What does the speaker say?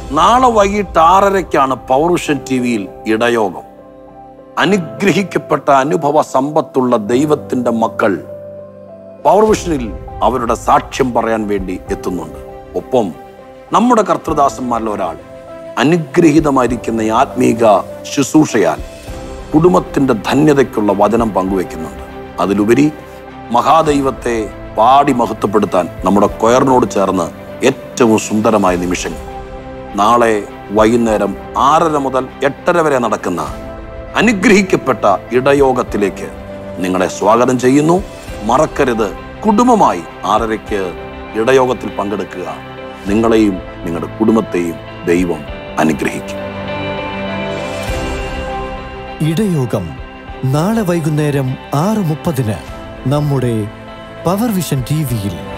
നാളെ വൈകിട്ട് ആറരയ്ക്കാണ് പൗരുഷൻ ടി വിയിൽ ഇടയോഗം അനുഗ്രഹിക്കപ്പെട്ട അനുഭവ സമ്പത്തുള്ള ദൈവത്തിന്റെ മക്കൾ പൗർവിഷനിൽ അവരുടെ സാക്ഷ്യം പറയാൻ വേണ്ടി എത്തുന്നുണ്ട് ഒപ്പം നമ്മുടെ കർത്തൃദാസന്മാരിൽ ഒരാൾ അനുഗ്രഹീതമായിരിക്കുന്ന ഈ ആത്മീക ശുശ്രൂഷയാൽ കുടുംബത്തിന്റെ ധന്യതയ്ക്കുള്ള വചനം പങ്കുവെക്കുന്നുണ്ട് അതിലുപരി മഹാദൈവത്തെ പാടി മഹത്വപ്പെടുത്താൻ നമ്മുടെ കൊയറിനോട് ചേർന്ന് ഏറ്റവും സുന്ദരമായ നിമിഷങ്ങൾ നാളെ വൈകുന്നേരം ആറര മുതൽ എട്ടര വരെ നടക്കുന്ന അനുഗ്രഹിക്കപ്പെട്ട ഇടയോഗത്തിലേക്ക് നിങ്ങളെ സ്വാഗതം ചെയ്യുന്നു മറക്കരുത് കുടുംബമായി ആറരയ്ക്ക് ഇടയോഗത്തിൽ പങ്കെടുക്കുക നിങ്ങളെയും നിങ്ങളുടെ കുടുംബത്തെയും ദൈവം അനുഗ്രഹിക്കും ഇടയോഗം നാളെ വൈകുന്നേരം ആറ് മുപ്പതിന് നമ്മുടെ പവർ വിഷൻ ടി വിയിൽ